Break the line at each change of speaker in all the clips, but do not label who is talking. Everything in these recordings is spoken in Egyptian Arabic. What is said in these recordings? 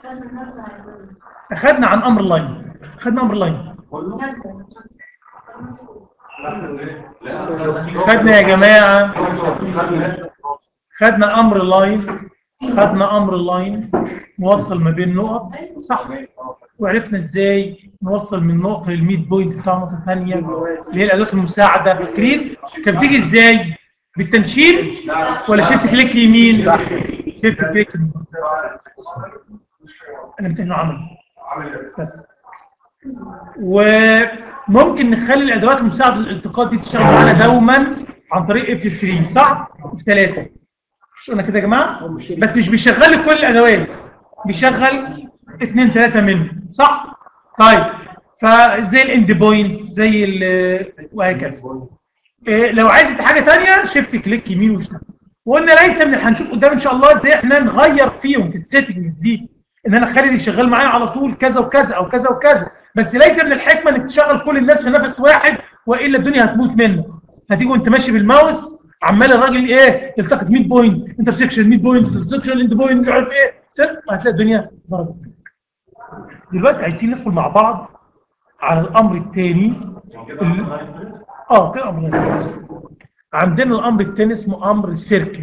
اخذنا عن امر لاين اخذنا امر لاين خدنا يا جماعة خدنا امر لاين خدنا امر لاين نوصل ما بين نقط صح وعرفنا ازاي نوصل من نقطة للميد بوينت بتاع نقطة ثانية اللي هي الادوات المساعدة فاكرين كان بتيجي ازاي بالتنشيل ولا شيفت كليك يمين شيفت كليك يمين. انا امتحنه عمل بس وممكن نخلي الادوات المساعده للالتقاط دي تشتغل معانا دوما عن طريق اف 3 صح؟ اف 3 مش قلنا كده يا جماعه؟ بس مش بيشغل لي كل الادوات بيشغل اثنين ثلاثه منهم صح؟ طيب فزي الاند بوينت زي ال- وهكذا إيه لو عايز حاجه ثانيه شيفت كليك يمين وشمال وقلنا ليس من هنشوف قدام ان شاء الله ازاي احنا نغير فيهم في السيتنجز دي ان انا اخلي اللي شغال معايا على طول كذا وكذا او كذا وكذا بس ليس من الحكمه انك تشغل كل الناس في نفس واحد والا الدنيا هتموت منك هتيجي وانت ماشي بالماوس عمال الراجل ايه يلتقط 100 بوينت انترسكشن 100 بوينت انترسكشن اند بوينت مش عارف ايه سر هتلاقي الدنيا ضربت دلوقتي عايزين ندخل مع بعض على الامر الثاني اه كده امر الثاني. عندنا الامر الثاني اسمه امر السيركل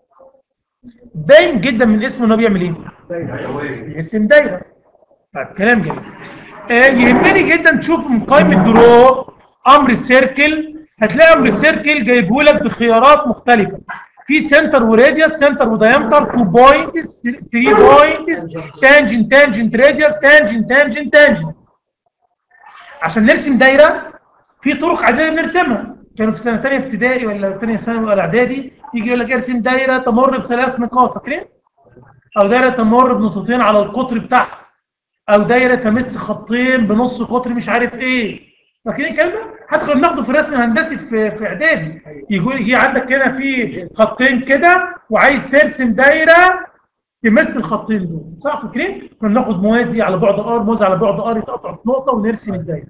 باين جدا من اسمه انه بيعمل ايه بيرسم دايره طيب كلام جميل آه يهمني جدا تشوف من قائمه درو امر السيركل هتلاقي امر السيركل جايبه لك بخيارات مختلفه في سنتر وراديوس سنتر ودايمتر 2 بوينتس 3 بوينتس تانجنت تانجنت راديوس تانجنت تانجنت تانجنت عشان نرسم دايره في طرق عاديه بنرسمها كانوا في سنه ثانيه ابتدائي ولا ثانيه ثانوي ولا اعدادي يجي يقول لك ارسم دايره تمر بثلاث نقاط فاكرين؟ او دايره تمر بنقطتين على القطر بتاعها او دايره تمس خطين بنص قطر مش عارف ايه فاكرين الكلام ده؟ حتى كنا بناخده في الرسم الهندسي في في اعدادي يقول يجي عندك هنا في خطين كده وعايز ترسم دايره تمس الخطين دول صح فاكرين؟ كنا بناخد موازي على بعد ار موازي على بعد ار يتقطع في نقطه ونرسم الدايره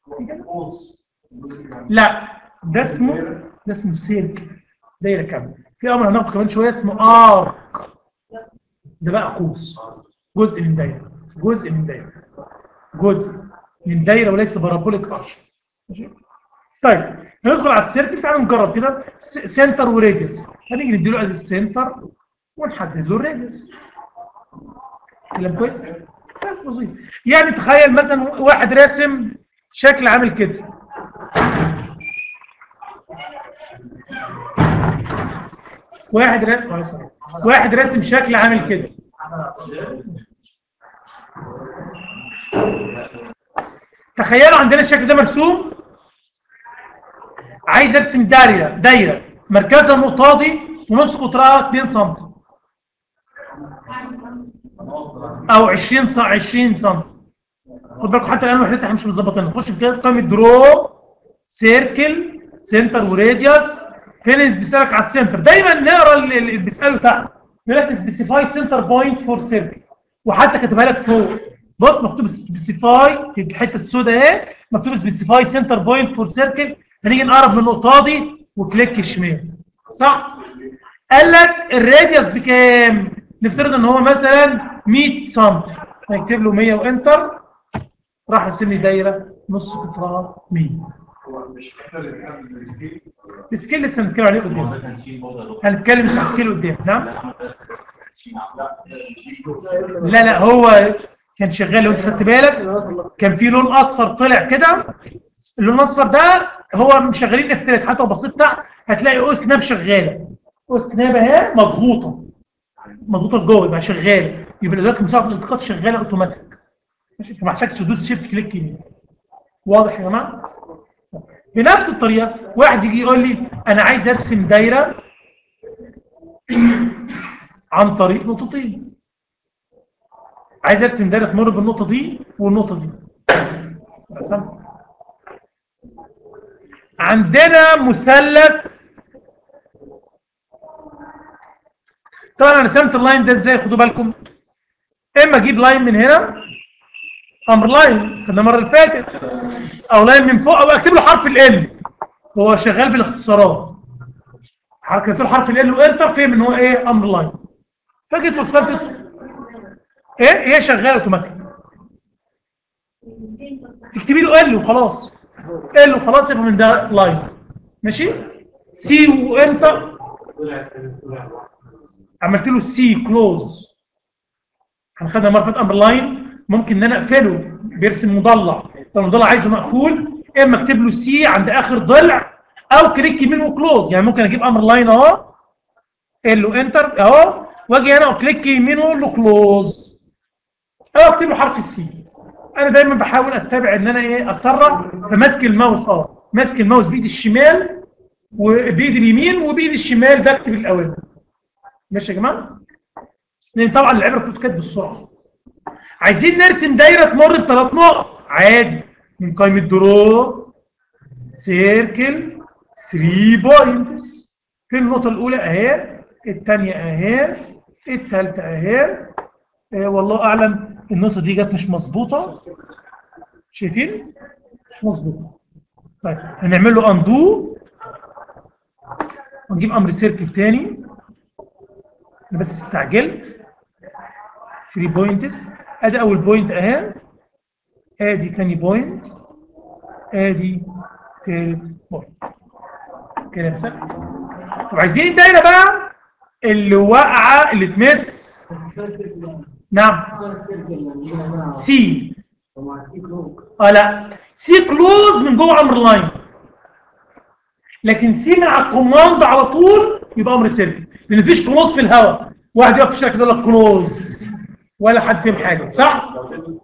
لا ده اسمه ده اسمه سيرك دايره كامله في امر هناخده كمان شويه اسمه ارك ده بقى قوس جزء من دايره جزء من دايره جزء من دايره وليس بارابوليك ارش ماشي طيب ندخل على السيركل تعالوا نجرب كده س- سنتر وراديوس هنيجي نديله ادي السنتر ونحدد له الراديوس كلام كويس بس بسيط يعني تخيل مثلا واحد راسم شكل عامل كده واحد راسم آه، sorry. واحد راسم شكل عامل كده تخيلوا عندنا الشكل ده مرسوم عايز ارسم دايره دايره مركزها النقطه دي ونص قطرها 2 سم او 20 سم 20 سم خد بالكم حتى الان وحدتها احنا مش مظبطينها نخش في كده قائمه درو سيركل سنتر وراديوس فين اللي بيسالك على السنتر دايما نقرا اللي اللي بيساله تحت يقول لك سبيسيفاي سنتر بوينت فور سيركل وحتى كاتبها لك فوق بص مكتوب سبيسيفاي في الحته السوداء اهي مكتوب سبيسيفاي سنتر بوينت فور سيركل هنيجي نقرب من النقطه دي وكليك شمال صح قال لك الراديوس بكام نفترض ان هو مثلا 100 سم هنكتب له 100 وانتر راح يرسم لي دايره نص قطرها 100 السكيل لسه هنتكلم عليه قدام هنتكلم في السكيل قدام نعم لا لا هو كان شغال لو انت خدت بالك كان في لون اصفر طلع كده اللون الاصفر ده هو مشغلين اف حتى لو بصيت تحت هتلاقي اوس ناب شغاله اوس ناب اهي مضغوطه مضغوطه لجوه يبقى شغاله يبقى الادوات المساعده الالتقاط شغاله اوتوماتيك ماشي فما محتاجش تدوس شيفت كليك يمين واضح يا جماعه بنفس الطريقه واحد يجي يقول لي انا عايز ارسم دايره عن طريق نقطتين عايز ارسم دايره تمر بالنقطه دي والنقطه دي رسمت عندنا مثلث طبعا انا رسمت اللاين ده ازاي خدوا بالكم اما اجيب لاين من هنا امر لاين خدنا المره اللي فاتت او لاين من فوق او اكتب له حرف ال هو شغال بالاختصارات كتبت له حرف ال وانتر فهم ان هو ايه امر لاين فجيت وصلت ايه هي شغاله اوتوماتيك تكتبي له ال وخلاص ال وخلاص يبقى من ده لاين ماشي سي وانتر عملت له سي كلوز هنخدها مرة امر لاين ممكن ان انا اقفله بيرسم مضلع لو المضلع عايزه مقفول اما اكتب له سي عند اخر ضلع او كليك يمين وكلوز يعني ممكن اجيب امر لاين اهو قال له انتر اهو واجي هنا وكليك يمين واقول له كلوز او اكتب له حرف السي انا دايما بحاول اتبع ان انا ايه اسرع فماسك الماوس اه ماسك الماوس بايدي الشمال وبايدي اليمين وبايدي الشمال بكتب الاوامر ماشي يا جماعه لان طبعا العبره بتتكتب بالسرعه عايزين نرسم دايره تمر بثلاث نقط عادي من قائمه درو سيركل 3 بوينتس في النقطه الاولى اهي الثانيه اهي الثالثه اهي آه والله اعلم النقطه دي جت مش مظبوطه شايفين مش مظبوطه طيب هنعمل له اندو ونجيب امر سيركل تاني انا بس استعجلت 3 بوينتس ادي اول بوينت اهي ادي ثاني بوينت ادي ثالث بوينت كده سهل طب عايزين الدايره بقى اللي واقعه اللي تمس نعم سي اه لا سي كلوز من جوه امر لاين لكن سي مع الكوماند على طول يبقى امر سيركل لان مفيش كلوز في الهواء واحد يقف في الشركه يقول لك كلوز ولا حد فيهم حاجه صح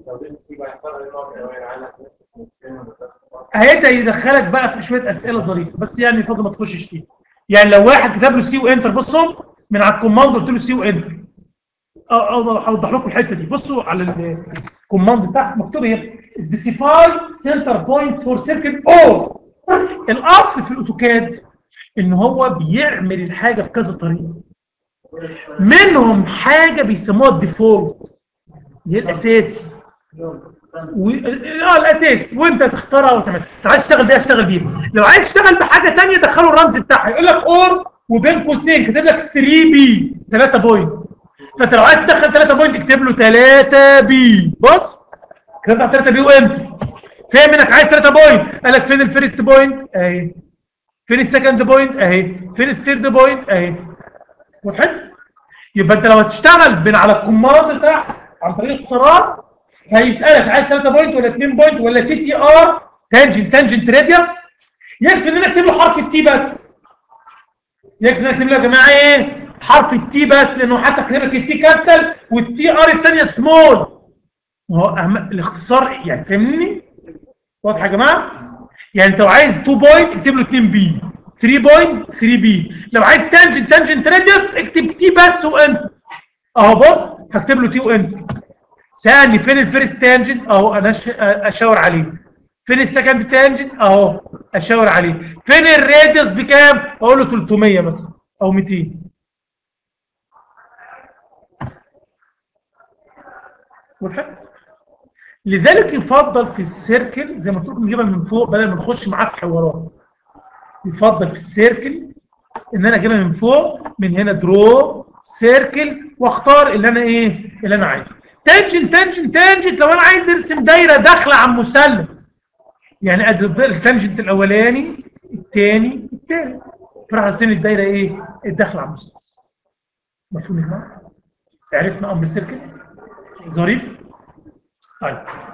هيبدا يدخلك بقى في شويه اسئله ظريفه بس يعني فضل ما تخشش فيه يعني لو واحد كتب له سي وانتر بصوا من على الكوماند قلت له سي وانتر اوضح لكم الحته دي بصوا على الكوماند بتاعك مكتوب هنا سبيسيفاي سنتر بوينت فور سيركل او الاصل في الاوتوكاد ان هو بيعمل الحاجه بكذا طريقه منهم حاجه بيسموها الديفولت هي الاساسي و... اه الاساسي وانت تختارها وتعمل عايز تشتغل بيها اشتغل بيها لو عايز تشتغل بحاجه ثانيه دخله الرمز بتاعها يقول لك اور وبين قوسين كاتب لك 3 بي 3 بوينت فانت لو عايز تدخل 3 بوينت اكتب له 3 بي بص كتبت 3 بي وامتى فاهم انك عايز 3 بوينت قال لك فين الفيرست بوينت اهي فين السكند بوينت اهي فين الثيرد بوينت اهي وضحت يبقى انت لو هتشتغل من على الكوماند بتاعك عن طريق اختصارات هيسالك عايز 3 بوينت ولا 2 بوينت ولا تي تي ار تانجنت تانجنت راديوس يكفي ان انا اكتب له حرف التي بس يكفي ان انا اكتب له يا جماعه ايه حرف التي بس لانه حتى كاتب لك التي كابيتال والتي ار الثانيه سمول هو أهم الاختصار يعني فاهمني واضح يا جماعه يعني انت لو عايز 2 بوينت اكتب له 2 بي 3 بوينت 3 بي لو عايز تانجنت تانجنت راديوس اكتب تي بس وانت اهو بص هكتب له تي وانت سالني فين الفيرست تانجنت اهو انا اشاور عليه فين السكند تانجنت اهو اشاور عليه فين الراديوس بكام اقول له 300 مثلا او 200 وضحت لذلك يفضل في السيركل زي ما قلت لكم نجيبها من فوق بدل ما نخش معاه في حوارات يفضل في السيركل ان انا اجيبها من فوق من هنا درو سيركل واختار اللي انا ايه اللي انا عايزه تانجنت تانجنت تانجنت لو انا عايز ارسم دايره داخله عن مثلث يعني ادي التانجنت الاولاني الثاني الثالث فراح ارسم الدايره ايه الداخله عن مثلث مفهوم يا جماعه عرفنا امر السيركل ظريف طيب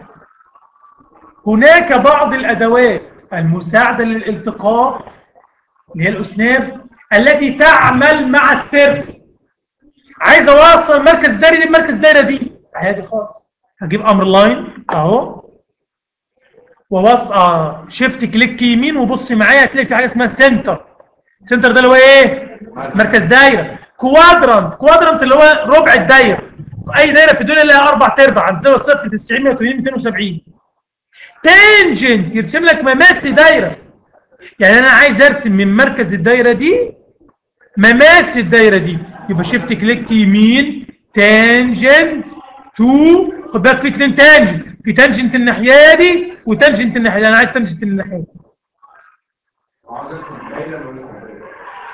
هناك بعض الادوات المساعده للالتقاط اللي هي الاسناب التي تعمل مع السيركل عايز اوصل مركز دايره دي بمركز دايره دي عادي خالص هجيب امر لاين اهو وبص اه شيفت كليك يمين وبص معايا هتلاقي في حاجه اسمها سنتر سنتر ده اللي هو ايه مركز دايره كوادرانت كوادرانت اللي هو ربع الدايره اي دايره في الدنيا لها اربع ارباع عن زاويه صفر 90 180 270 تانجنت يرسم لك مماس دايره يعني انا عايز ارسم من مركز الدايره دي مماس الدايره دي يبقى شيفت كليك يمين تانجنت تو خد بالك في اثنين تانجنت في تانجنت الناحيه دي وتانجنت الناحيه دي انا عايز تانجنت الناحيه دي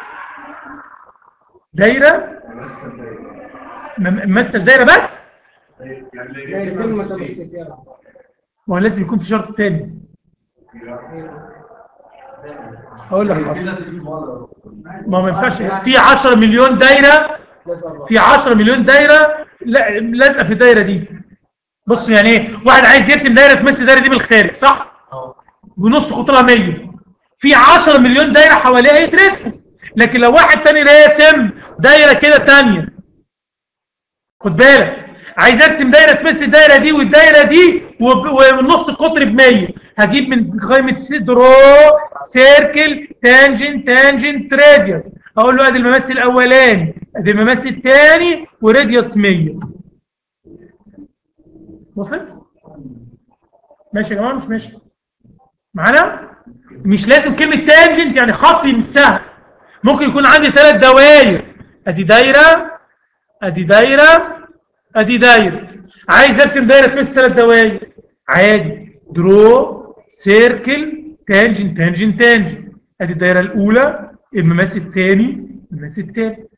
دايره ممثل دايره بس
دايرتين متمسكين
ما هو لازم يكون في شرط تاني هقول لك حاضر. ما هو ما ينفعش في 10 مليون دايره في 10 مليون دايره لا- لازقه في الدايره دي بص يعني ايه واحد عايز يرسم دايره تمثل الدايره دي بالخارج صح ونص قطرها 100 في 10 مليون دايره حواليها يترسموا لكن لو واحد تاني راسم دايره كده تانية خد بالك عايز ارسم دايره تمثل الدايره دي والدايره دي وب- والنص القطر ب 100 هجيب من قائمه درو سيركل تانجنت تانجنت راديوس اقول له ادي الممثل الاولاني ادي الممثل الثاني وراديوس 100 وصلت ماشي يا جماعه مش ماشي معانا مش لازم كلمه تانجنت يعني خط يمسها ممكن يكون عندي ثلاث دوائر ادي دايره ادي دايره ادي دايره عايز ارسم دايره تمثل ثلاث دوائر عادي درو سيركل تانجنت تانجنت تانجنت ادي الدايره الاولى المماس الثاني المماس الثالث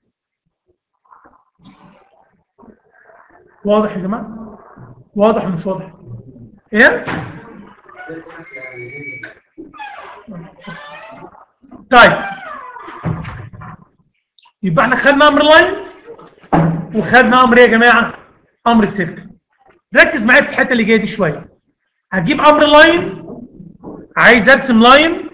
واضح يا جماعه واضح ولا مش واضح ايه طيب يبقى احنا خدنا امر لاين وخدنا امر ايه يا جماعه امر السيركل ركز معايا في الحته اللي جايه دي شويه هجيب امر لاين عايز ارسم لاين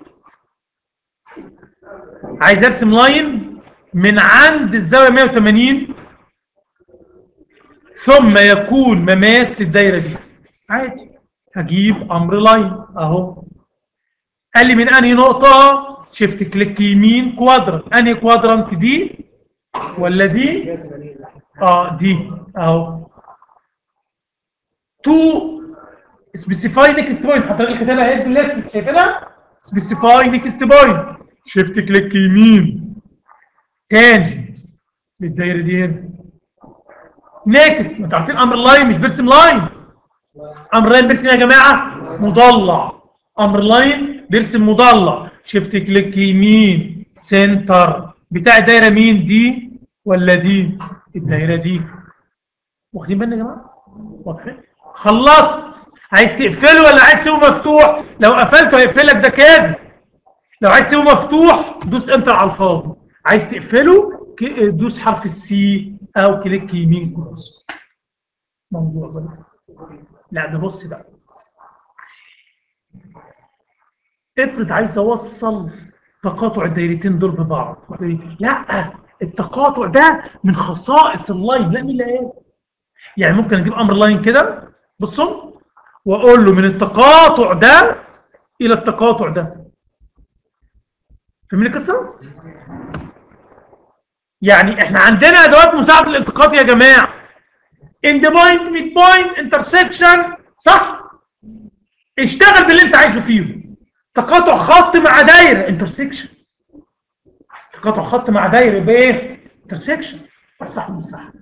عايز ارسم لاين من عند الزاويه 180 ثم يكون مماس للدايره دي عادي هجيب امر لاين اهو قال لي من انهي نقطه شفت كليك يمين كوادرنت انهي كوادرنت دي ولا دي اه دي اهو تو سبيسيفاي نيكست بوينت حضرتك الختانه اهي بالاسم شايفينها سبيسيفاي نيكست بوينت شيفت كليك يمين تانجنت للدايره دي هنا نيكست ما انتوا عارفين امر لاين مش برسم لاين امر لاين بيرسم إيه يا جماعه مضلع امر لاين بيرسم مضلع شيفت كليك يمين سنتر بتاع الدايره مين دي ولا دي الدايره دي واخدين بالنا يا جماعه واضحين خلصت عايز تقفله ولا عايز تسيبه مفتوح لو قفلته هيقفلك ده كاذب لو عايز تسيبه مفتوح دوس انتر على الفاضي عايز تقفله ك- دوس حرف السي او كليك يمين كروس موضوع ظريف لا ده بص بقى افرض عايز اوصل تقاطع الدايرتين دول ببعض لا التقاطع ده من خصائص اللاين لا مين اللي قال يعني ممكن اجيب امر لاين كده بصوا واقول له من التقاطع ده الى التقاطع ده فاهمين القصه يعني احنا عندنا ادوات مساعده الالتقاط يا جماعه ان ذا بوينت ميد بوينت انترسكشن صح اشتغل باللي انت عايزه فيه تقاطع خط مع دايره انترسكشن تقاطع خط مع دايره يبقى ايه انترسكشن صح ولا صح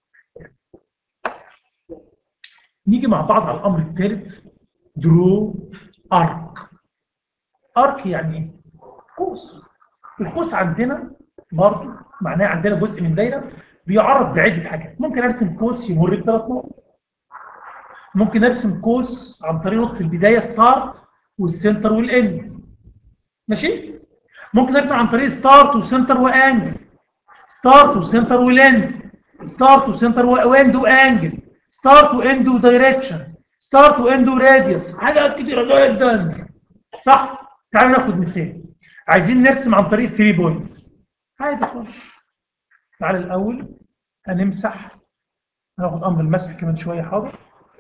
نيجي مع بعض على الامر الثالث درو ارك ارك يعني ايه قوس القوس عندنا برضه معناه عندنا جزء من دايره بيعرض بعده حاجات ممكن ارسم قوس يمر بثلاث نقط ممكن ارسم قوس عن طريق نقطه البدايه ستارت والسنتر والاند ماشي ممكن ارسم عن طريق ستارت وسنتر وانجل ستارت وسنتر والاند ستارت وسنتر واند وانجل ستارت واند ودايركشن ستارت واند وراديوس حاجات كتيره جدا صح تعالوا ناخد مثال عايزين نرسم عن طريق 3 بوينتس عادي خالص تعال الاول هنمسح هناخد امر المسح كمان شويه حاضر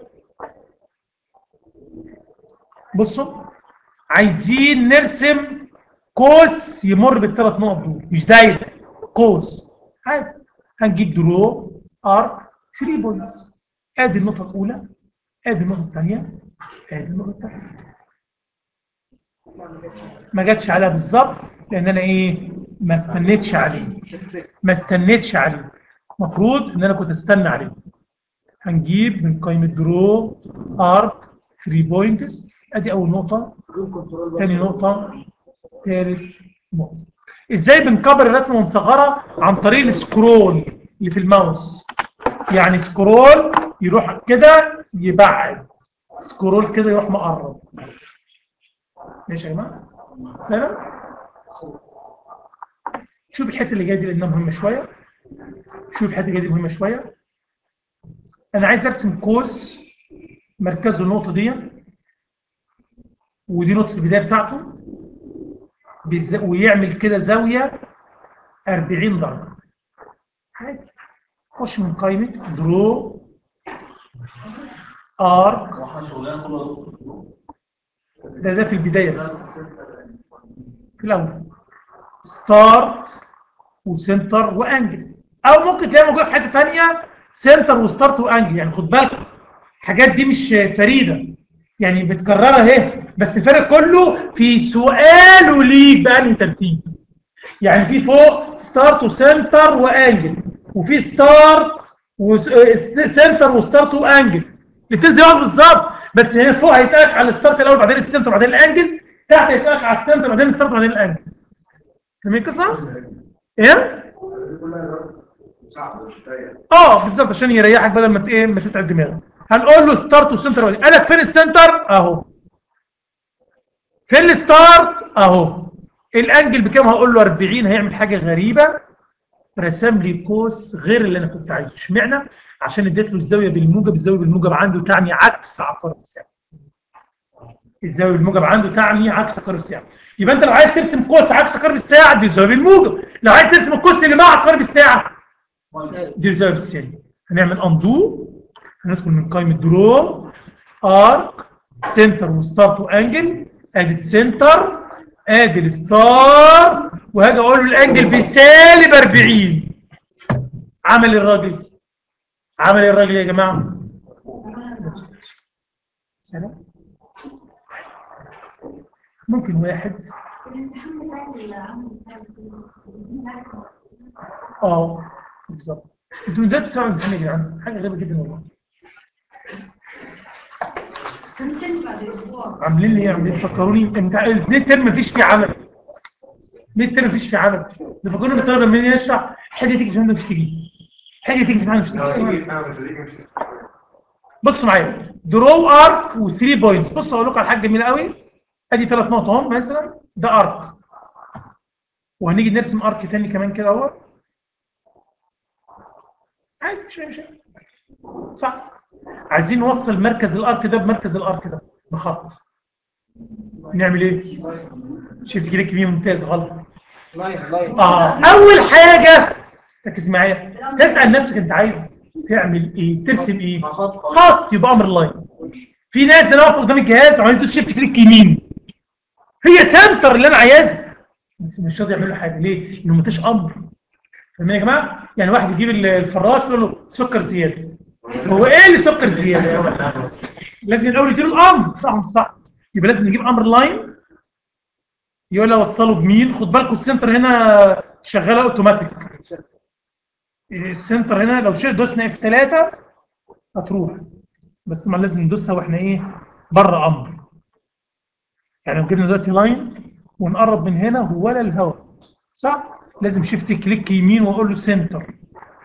بصوا عايزين نرسم قوس يمر بالثلاث نقط دول مش دايره قوس عادي هنجيب درو ارك 3 بوينتس ادي النقطه الاولى ادي النقطه الثانيه ادي النقطه الثالثه ما جاتش عليها بالظبط لان انا ايه ما استنيتش عليه ما استنيتش عليه المفروض ان انا كنت استنى عليه هنجيب من قائمه درو ارك 3 بوينتس ادي اول نقطه ثاني نقطه ثالث نقطه ازاي بنكبر الرسمه ونصغرها عن طريق السكرول اللي في الماوس يعني سكرول يروح كده يبعد سكرول كده يروح مقرب ماشي يا جماعه سلام شوف الحته اللي جايه دي لانها مهمه شويه شوف الحته اللي جايه دي مهمه شويه انا عايز ارسم قوس مركزه النقطه دي ودي نقطه البدايه بتاعته بالز- ويعمل كده زاويه 40 درجه عادي خش من قائمه درو ارك
واحنا شغلنا كله
ده ده في البدايه بس في الاول ستارت وسنتر وانجل او ممكن تلاقي موجود في حته ثانيه سنتر وستارت وانجل يعني خد بالك الحاجات دي مش فريده يعني بتكررها اهي بس الفرق كله في سؤاله ليك بأنهي ترتيب يعني في فوق ستارت وسنتر وانجل وفي ستارت وسنتر وستارت وانجل الاثنين زي بعض بالظبط بس هنا فوق هيسالك على الستارت الاول بعدين السنتر بعدين الانجل تحت هيسالك على السنتر بعدين الستارت بعدين الانجل فاهمين القصه؟ ايه؟ اه بالظبط عشان يريحك بدل ما ت- ايه ما تتعب دماغك هنقول له ستارت وسنتر قال لك فين السنتر اهو فين الستارت اهو الانجل بكام هقول له 40 هيعمل حاجه غريبه رسم لي قوس غير اللي انا كنت عايزه اشمعنى عشان اديت له الزاويه بالموجب الزاويه بالموجب عنده تعني عكس عقارب الساعه الزاويه بالموجب عنده تعني عكس عقارب الساعه يبقى انت لو عايز ترسم قوس عكس عقارب الساعه دي الزاويه بالموجب لو عايز ترسم القوس اللي مع عقارب الساعه دي الزاويه بالسالب هنعمل اندو هندخل من قائمه درو ارك سنتر وستارت وانجل ادي السنتر ادي الستار وهاجي اقول له الانجل بسالب 40 عمل الراجل عمل الراجل يا جماعه سلام ممكن واحد اه بالظبط انتوا ازاي بتسمعوا الامتحان يا جدعان حاجه غريبه جدا والله
ممكن بعد اسبوع
عاملين لي ايه عاملين فكروني انت ليه ترم مفيش فيه عمل ليه الترم مفيش فيه عمل ده فكروني بالطلبه لما يجي يشرح حاجه تيجي في مش تيجي حاجه تيجي في مش تيجي بصوا معايا درو ارك و3 بوينتس بصوا اقول لكم على حاجه جميله قوي ادي ثلاث نقط اهم مثلا ده ارك وهنيجي نرسم ارك تاني كمان كده اهو عادي مش مش صح عايزين نوصل مركز الارك ده بمركز الارك ده بخط نعمل ايه شوف كده كبير ممتاز غلط اه اول حاجه ركز معايا تسال نفسك انت عايز تعمل ايه ترسم ايه خط يبقى امر لاين في ناس انا واقف قدام الجهاز وعايز تدوس شيفت كليك يمين هي سنتر اللي انا عايزها بس مش راضي يعمل له حاجه ليه؟ لانه مفيش امر فاهمين يا جماعه؟ يعني واحد يجيب الفراش يقول له سكر زياده هو ايه اللي سكر زياده؟ لازم الاول يديله الامر صح مش صح؟ يبقى لازم نجيب امر لاين يقول له وصله بمين خد بالكم السنتر هنا شغاله اوتوماتيك السنتر هنا لو شئت دوسنا اف 3 هتروح بس طبعا لازم ندوسها واحنا ايه بره امر يعني لو جبنا دلوقتي لاين ونقرب من هنا هو ولا الهواء صح لازم شيفت كليك يمين واقول له سنتر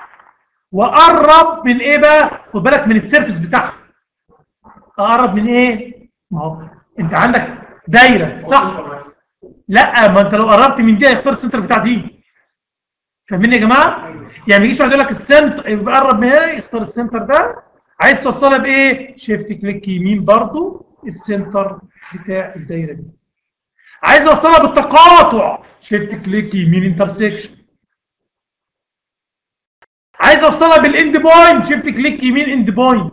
واقرب من ايه بقى خد بالك من السيرفس بتاعها اقرب من ايه ما هو انت عندك دايره صح لا ما انت لو قربت من دي هيختار السنتر بتاع دي فاهمين يا جماعه يعني يجيش واحد يقول لك السنتر يبقى قرب من هنا يختار السنتر ده عايز توصلها بايه شيفت كليك يمين برضو السنتر بتاع الدايره دي عايز اوصلها بالتقاطع شيفت كليك يمين انترسكشن عايز اوصلها بالاند بوينت شيفت كليك يمين اند بوينت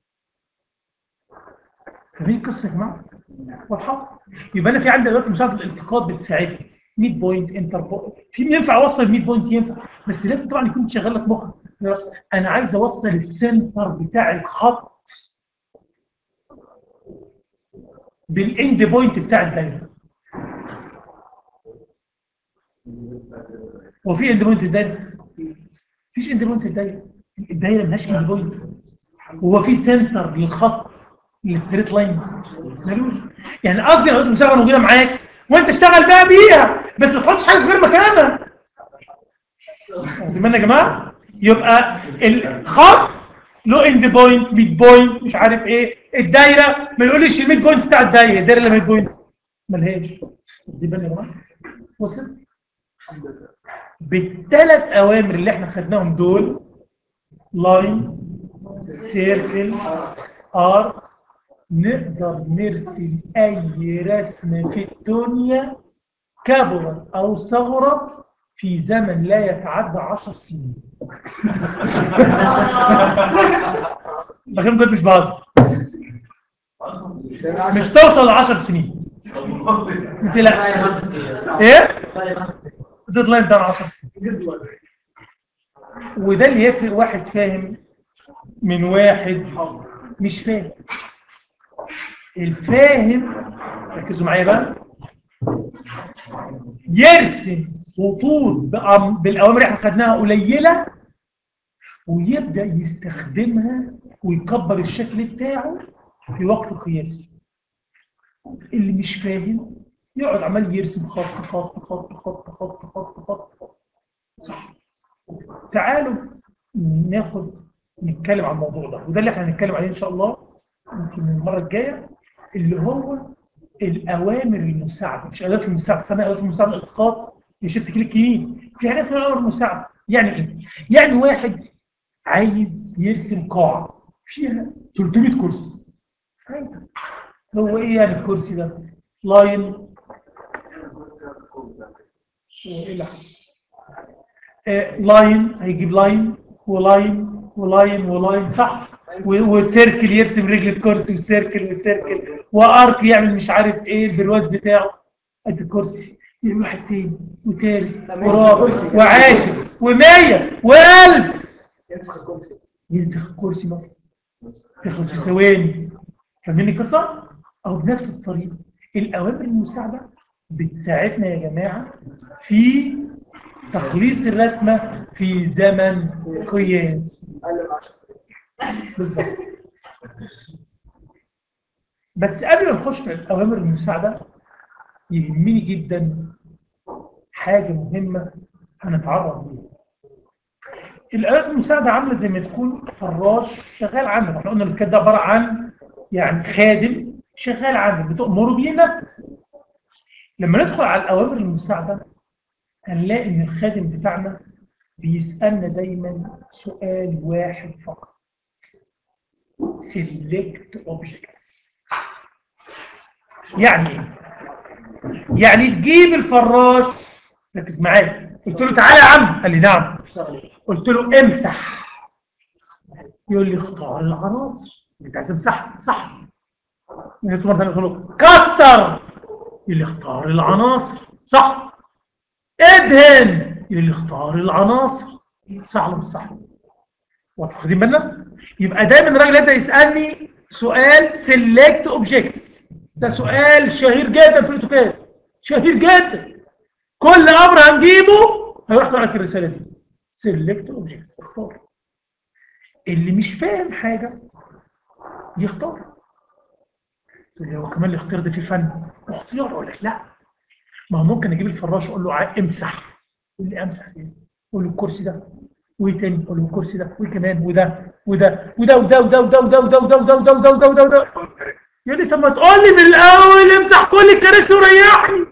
فاهمين القصه يا جماعه واضحه يبقى انا في عندي دلوقتي مشاهده الالتقاط بتساعدني 100 بوينت انتر بوينت في ينفع اوصل 100 بوينت ينفع بس لازم طبعا يكون شغال لك مخك انا عايز اوصل السنتر بتاع الخط بالاند بوينت بتاع الدايره هو في اند بوينت الدايره مفيش اند بوينت الدايره الدايره ملهاش اند بوينت هو في سنتر للخط الستريت لاين ملوش يعني قصدي لو انت مشغله موجوده معاك وانت اشتغل بقى بيها بس ما تحطش حاجه في غير مكانها زمان يا جماعه يبقى الخط لو اند بوينت ميد بوينت مش عارف ايه الدايره ما يقوليش الميد بوينت بتاع الدايره الدايره اللي ميد بوينت ملهاش دي بقى يا جماعه وصلت بالثلاث اوامر اللي احنا خدناهم دول لاين سيركل ار نقدر نرسم اي رسمه في الدنيا كبرت او صغرت في زمن لا يتعدى 10 سنين لكن بجد مش بهزر مش توصل ل 10 سنين ما تقلقش ايه الديدلاين ده 10 سنين وده اللي يفرق واحد فاهم من واحد مش فاهم الفاهم ركزوا معايا بقى يرسم خطوط بأم- بالاوامر اللي احنا خدناها قليله ويبدا يستخدمها ويكبر الشكل بتاعه في وقت قياسي اللي مش فاهم يقعد عمال يرسم خط خط خط خط خط خط خط خط صح تعالوا ناخد نتكلم عن الموضوع ده وده اللي احنا هنتكلم عليه ان شاء الله يمكن المره الجايه اللي هو الاوامر المساعده مش اداه المساعده فانا اداه المساعده الاسقاط يشفت كليك يمين في حاجه اسمها الاوامر المساعده يعني ايه يعني واحد عايز يرسم قاعه فيها 300 كرسي عايز. هو ايه يعني الكرسي ده لاين وايه اللي حصل آه، لاين هيجيب لاين ولاين ولاين ولاين صح و- وسيركل يرسم رجل الكرسي وسيركل وسيركل وارك يعمل مش عارف ايه البرواز بتاعه قد الكرسي يعمل واحد تاني وتالت ورابع وعاشر ومية والف ينسخ الكرسي مثلا تخلص في ثواني فاهمين القصه؟ او بنفس الطريقه الاوامر المساعده بتساعدنا يا جماعه في تخليص الرسمه في زمن قياس بالظبط بس قبل ما نخش في الاوامر المساعده يهمني جدا حاجه مهمه هنتعرض ليها الآلات المساعدة عاملة زي ما تكون فراش شغال عندك احنا قلنا الكاد ده عبارة عن يعني خادم شغال عندك بتأمره بينفذ لما ندخل على الأوامر المساعدة هنلاقي إن الخادم بتاعنا بيسألنا دايما سؤال واحد فقط select objects يعني ايه؟ يعني تجيب الفراش ركز معايا قلت له تعالى يا عم قال لي نعم قلت له امسح يقول لي اختار العناصر انت عايز امسحها صح قلت له مثلا قلت له كسر يقول لي اختار العناصر صح ادهن يقول لي اختار العناصر صح ولا مش صح واخدين بالنا يبقى دايما الراجل يبدا يسالني سؤال سيلكت اوبجكتس ده سؤال شهير جدا في الاوتوكاد شهير جدا كل امر هنجيبه هيروح لك الرساله دي سيلكت اوبجكتس اختار اللي مش فاهم حاجه يختار تقول لي هو كمان الاختيار ده فيه فن اختيار اقول لك لا ما هو ممكن اجيب الفراش اقول له عا- امسح يقول لي امسح ايه اقول له الكرسي ده وايه تاني اقول له الكرسي ده وايه كمان وده وده وده وده وده وده وده وده وده وده وده وده وده وده وده يقول لي طب ما تقول لي من الاول امسح كل الكراسي وريحني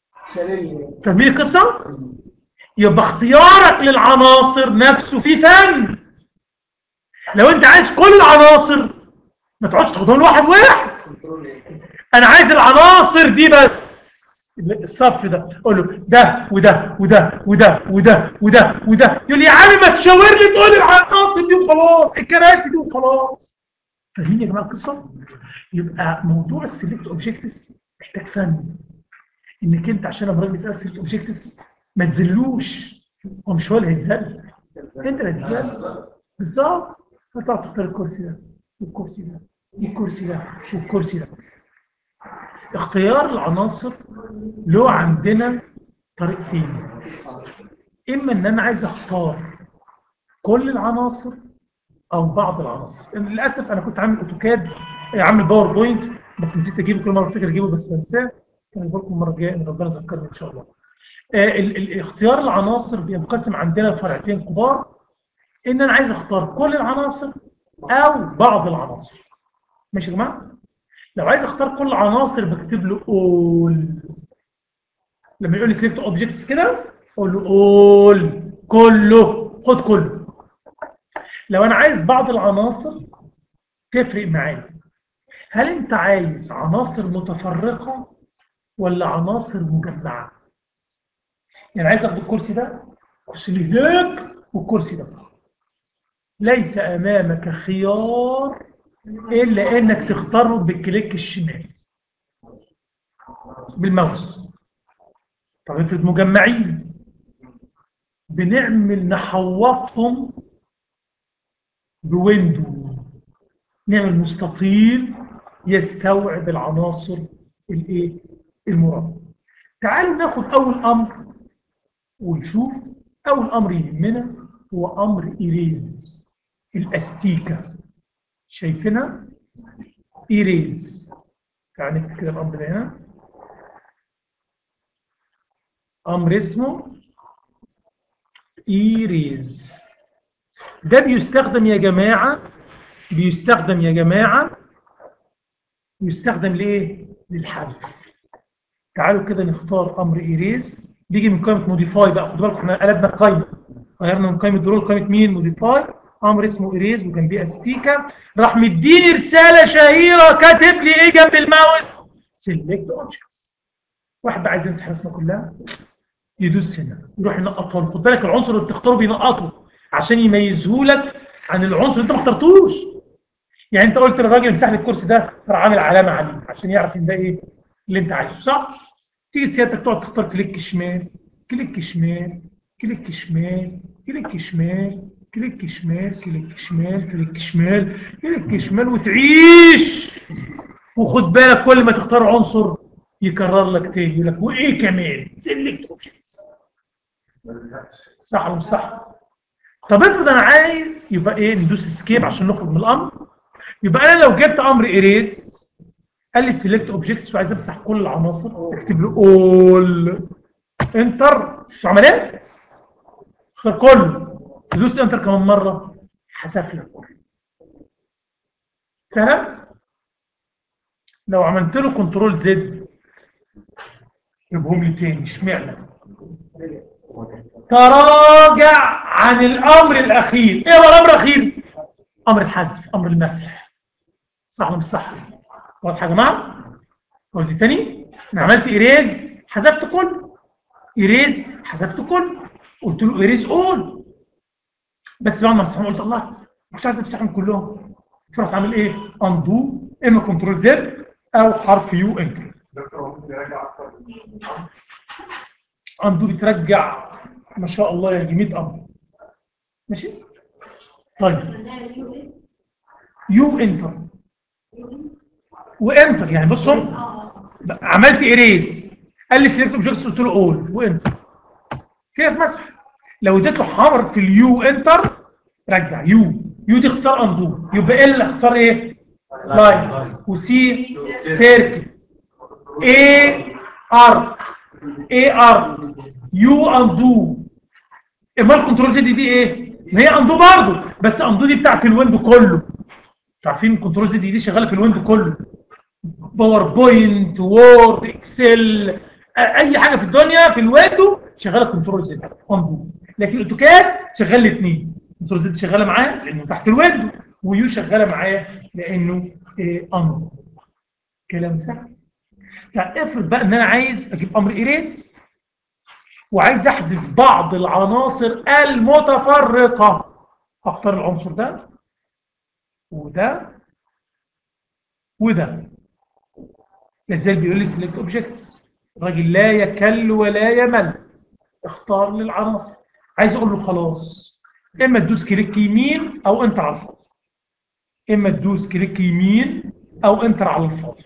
فاهمين القصه؟ يبقى اختيارك للعناصر نفسه فيه فن لو انت عايز كل العناصر ما تقعدش تاخدهم واحد واحد انا عايز العناصر دي بس الصف ده اقول له ده وده وده وده وده وده وده يقول لي يا عم ما تشاور لي تقول لي العناصر دي وخلاص الكراسي دي وخلاص فاهمين يا جماعه القصه يبقى موضوع السيلكت اوبجكتس محتاج فن انك انت عشان لما الراجل يسالك سيلكت اوبجكتس ما تذلوش هو مش هو اللي هيتذل انت اللي هتتذل بالظبط هتقعد تختار الكرسي ده والكرسي ده والكرسي ده والكرسي ده اختيار العناصر له عندنا طريقتين اما ان انا عايز اختار كل العناصر او بعض العناصر للاسف انا كنت عامل اوتوكاد عامل باوربوينت بس نسيت اجيبه كل مره افتكر اجيبه بس بنساه يعني لكم المره الجايه ان ربنا يذكرني ان شاء الله آه، ال- ال- اختيار العناصر بينقسم عندنا فرعتين كبار ان انا عايز اختار كل العناصر او بعض العناصر ماشي يا جماعه لو عايز اختار كل عناصر بكتب له all لما يقول لي select objects كده اقول له all كله خد كله لو انا عايز بعض العناصر تفرق معايا هل انت عايز عناصر متفرقه ولا عناصر مجمعه يعني عايز اخد الكرسي ده الكرسي اللي هناك والكرسي ده ليس امامك خيار الا انك تختاره بالكليك الشمال بالماوس طب افرض مجمعين بنعمل نحوطهم بويندو نعمل مستطيل يستوعب العناصر الايه المراد تعالوا ناخد اول امر ونشوف اول امر يهمنا هو امر ايريز الاستيكه شايفينها ايريز تعال نكتب كده الامر ده هنا امر اسمه ايريز ده بيستخدم يا جماعه بيستخدم يا جماعه يستخدم لايه للحذف تعالوا كده نختار امر ايريز بيجي من قائمه موديفاي بقى خدوا بالكم احنا قلبنا القائمه غيرنا من قائمه درول قائمه مين موديفاي امر اسمه ايريز وجنبيه استيكا راح مديني رساله شهيره كاتب لي ايه جنب الماوس سيلكت اوبجكتس واحد بقى عايز يمسح الرسمه كلها يدوس هنا يروح ينقطها خد بالك العنصر اللي بتختاره بينقطه عشان يميزه لك عن العنصر اللي انت ما اخترتوش يعني انت قلت للراجل امسح لي الكرسي ده راح عامل علامه عليه عشان يعرف ان ده ايه اللي انت عايزه صح تيجي سيادتك تقعد تختار كليك شمال كليك شمال كليك شمال كليك شمال كليك شمال كليك شمال كليك شمال كليك شمال وتعيش وخد بالك كل ما تختار عنصر يكرر لك تاني يقول لك وايه كمان سيلكت اوبجكتس صح ولا مش صح طب افرض انا عايز يبقى ايه ندوس اسكيب عشان نخرج من الامر يبقى انا لو جبت امر ايريز قال لي سيلكت اوبجكتس وعايز امسح كل العناصر اكتب له اول انتر مش عمل ايه اختار كله تدوس انتر كمان مره حذف لك كله سهل لو عملت له كنترول زد يبهم لي تاني اشمعنى تراجع عن الامر الاخير ايه هو الامر الاخير امر الحذف امر المسح صح ولا مش صح واضح يا جماعه قلت تاني انا عملت ايريز حذفت كل ايريز حذفت كل قلت له ايريز اول بس بعد ما مسحهم قلت الله مش عايز امسحهم كلهم فرحت عامل ايه اندو اما كنترول زد او حرف يو انتر اندو بترجع ما شاء الله يا 100 امر ماشي طيب يو انتر وانتر يعني بصوا عملت ايريز قال لي سيلكت اوبجكتس قلت له اول وانتر كده مسح لو اديت له حمر في اليو انتر رجع يو يو دي اختصار اندو يبقى ال اختصار ايه لاين وسي سيركل اي ار اي ار يو اندو امال كنترول زد دي ايه ما هي اندو برضه بس اندو دي بتاعت الويندو كله عارفين كنترول زد دي شغاله في الويندو كله باوربوينت وورد اكسل اي حاجه في الدنيا في الويندو شغاله كنترول زد اندو لكن الاوتوكاد شغال الاثنين كنترول زد شغاله معاه لانه تحت الويندو ويو شغاله معاه لانه إيه امر كلام سهل طب افرض بقى ان انا عايز اجيب امر ايريز وعايز احذف بعض العناصر المتفرقه اختار العنصر ده وده وده لازال بيقول لي سيلكت اوبجكتس الراجل لا يكل ولا يمل اختار لي العناصر عايز اقول له خلاص اما تدوس كليك يمين او انتر على الفاضي اما تدوس كليك يمين او انتر على الفاضي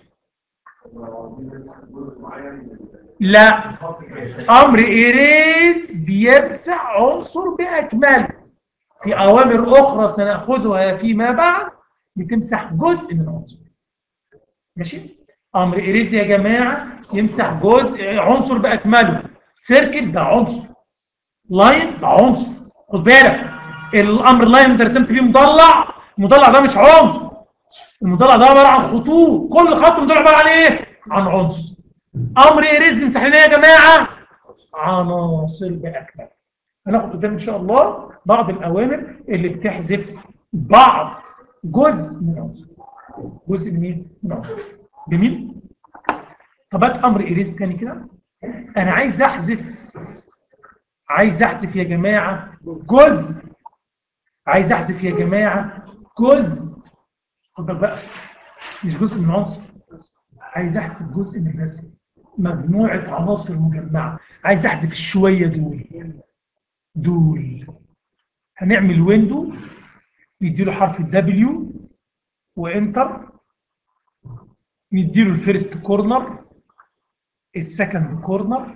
لا امر ايريز بيمسح عنصر باكمله في اوامر اخرى سناخذها فيما بعد بتمسح جزء من عنصر ماشي امر ايريز يا جماعه يمسح جزء عنصر باكمله سيركل ده عنصر لاين ده عنصر خد بالك الامر لاين انت رسمت فيه مضلع المضلع ده مش عنصر المضلع ده عباره عن خطوط كل خط مضلع عباره عن ايه عن عنصر امر ايريز بنمسح لنا ايه يا جماعه عناصر باكمل هناخد قدام ان شاء الله بعض الاوامر اللي بتحذف بعض جزء من عنصر جزء من ايه من عنصر جميل طب هات امر ايريز تاني كده انا عايز احذف عايز احذف يا جماعه جزء عايز احذف يا جماعه جزء خد بالك بقى مش جزء من عنصر عايز احذف جزء من الرسم مجموعه عناصر مجمعه عايز احذف الشويه دول دول هنعمل ويندو نديله حرف الدبليو وانتر نديله الفيرست كورنر السكند كورنر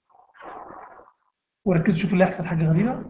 وركزوا شوفوا اللي هيحصل حاجه غريبه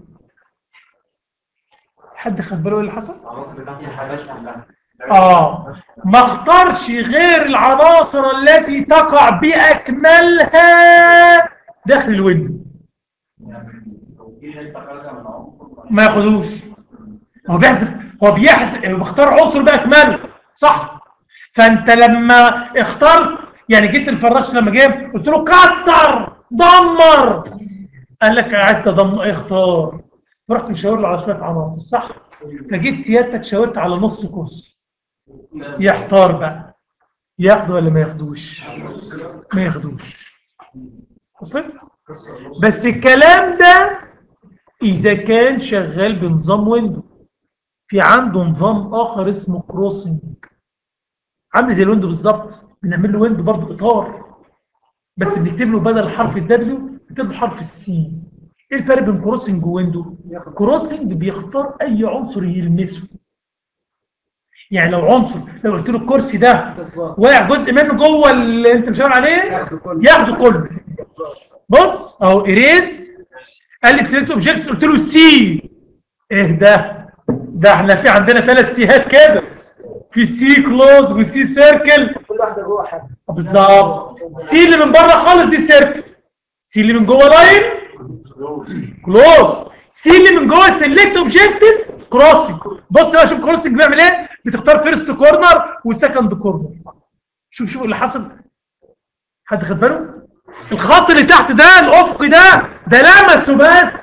حد خد باله ايه اللي حصل
العناصر بتاعتي حاجات كلها
اه ما اختارش غير العناصر التي تقع باكملها داخل الويندو
يعني لو في حته خارجه من عنصر
ما ياخدوش هو بيحذف هو بيحذف هو بيختار عنصر باكمله صح فانت لما اخترت يعني جيت الفراش لما جه قلت له كسر دمر قال لك عايز تدمر اختار فرحت مشاور له على شويه عناصر صح فجيت سيادتك شاورت على نص كرسي يحتار بقى ياخدوا ولا ما ياخدوش ما ياخدوش وصلت بس الكلام ده اذا كان شغال بنظام ويندو في عنده نظام اخر اسمه كروسنج عامل زي الويندو بالظبط بنعمل له ويندو برضه اطار بس بنكتب له بدل حرف الدبليو نكتب له حرف السي ايه الفرق بين كروسنج وويندو كروسنج بيختار اي عنصر يلمسه يعني لو عنصر لو قلت له الكرسي ده واقع جزء منه جوه اللي انت مشاور عليه ياخده كله بص اهو اريز قال لي سيلكت اوبجكتس قلت له سي ايه ده ده احنا في عندنا ثلاث سيهات كده في سي كلوز وسي سيركل
كل واحده جوه حاجه
بالظبط سي اللي من بره خالص دي سيركل سي اللي من جوه لاين كلوز سي اللي من جوه سيلكت اوبجكتس كروسنج بص بقى شوف كروسنج بيعمل ايه بتختار فيرست كورنر وسكند كورنر شوف شوف اللي حصل حد خد باله الخط اللي تحت ده الافقي ده ده لمسه بس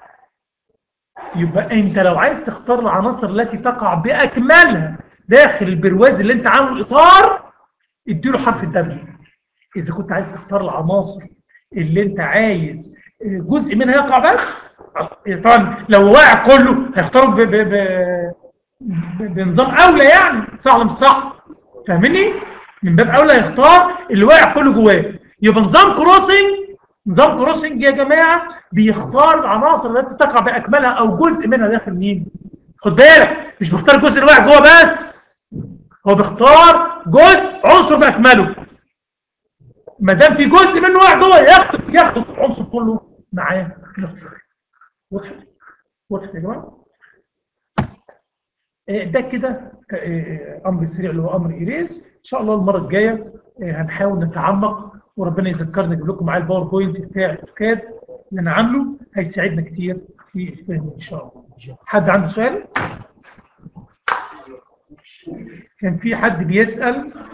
يبقى انت لو عايز تختار العناصر التي تقع باكملها داخل البرواز اللي انت عامله الاطار اديله حرف الدبليو اذا كنت عايز تختار العناصر اللي انت عايز جزء منها يقع بس طبعا لو واقع كله هيختاره ب- ب- ب- ب- بنظام اولى يعني صح ولا مش صح فاهمني من باب اولى يختار اللي واقع كله جواه يبقى نظام كروسنج نظام كروسنج يا جماعه بيختار العناصر التي تقع باكملها او جزء منها داخل مين خد بالك مش بيختار الجزء اللي واقع جوه بس هو بيختار جزء عنصر باكمله ما دام في جزء منه واقع جوه ياخد ياخد العنصر كله معاه في الاختيار واضح واضح يا جماعه آه، ده كده ك- آه، امر سريع اللي هو امر ايريز ان شاء الله المره الجايه آه، هنحاول نتعمق وربنا يذكرنا اجيب لكم معايا الباوربوينت بتاع الاوتوكاد اللي انا عامله هيساعدنا كتير في الفهم ان شاء الله حد عنده سؤال كان في حد بيسال